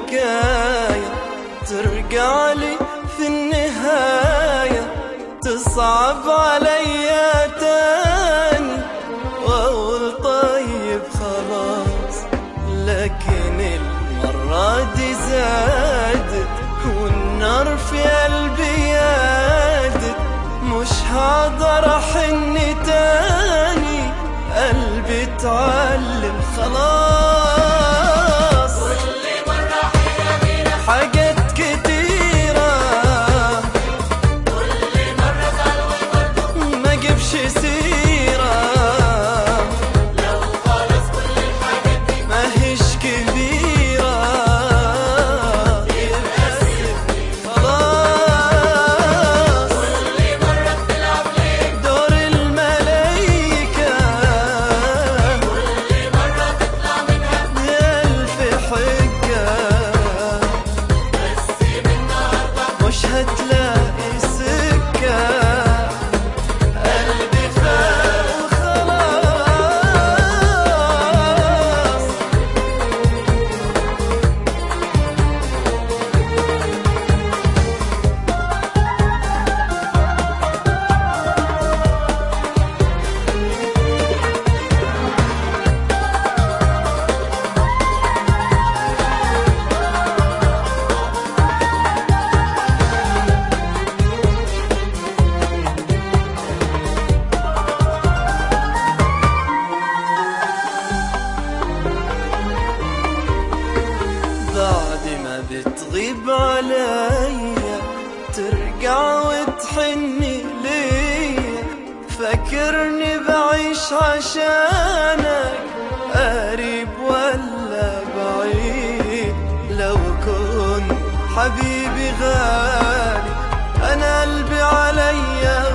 حكاية ترجع لي في النهاية تصعب علي تاني واقول طيب خلاص لكن المرة دي زادت والنار في قلبي يادت مش هقدر احن تاني قلبي اتعلم خلاص حاجات كتيرة ما جيبش سيرة ما هيش كبيرة يبقى سيبني خلاص دور الملايكة بألف حجة مش هتلاقي سكة قلبي فاق وخلاص بعد ما بتغيب عليا ترجع وتحني ليا فاكرني بعيش عشانك قريب ولا بعيد لو كنت حبيبي غالي انا قلبي عليا